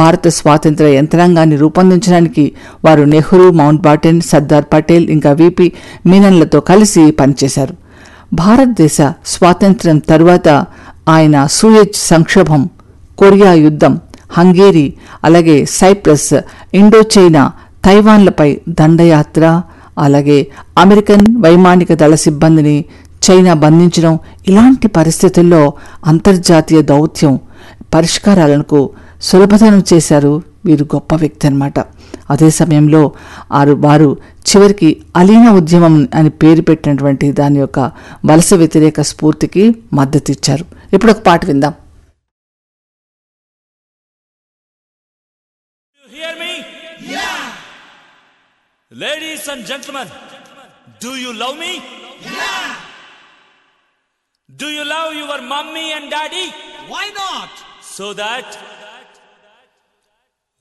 భారత స్వాతంత్ర యంత్రాంగాన్ని రూపొందించడానికి వారు నెహ్రూ మౌంట్ బాటెన్ సర్దార్ పటేల్ ఇంకా విపి మీనన్లతో కలిసి పనిచేశారు భారతదేశ స్వాతంత్ర్యం తరువాత ఆయన సూయజ్ సంక్షోభం కొరియా యుద్ధం హంగేరీ అలాగే సైప్రస్ ఇండోచైనా తైవాన్లపై దండయాత్ర అలాగే అమెరికన్ వైమానిక దళ సిబ్బందిని చైనా బంధించడం ఇలాంటి పరిస్థితుల్లో అంతర్జాతీయ దౌత్యం పరిష్కారాలకు సులభతరం చేశారు వీరు గొప్ప వ్యక్తి అనమాట అదే సమయంలో ఆరు వారు చివరికి అలీనా ఉద్యమం అని పేరు పెట్టినటువంటి దాని యొక్క వలస వ్యతిరేక స్ఫూర్తికి మద్దతు ఇచ్చారు ఇప్పుడు ఒక పాట విందాం You hear me? Yeah. Ladies and gentlemen, do you love me? Yeah. Do you love your mommy and daddy? Why not? So that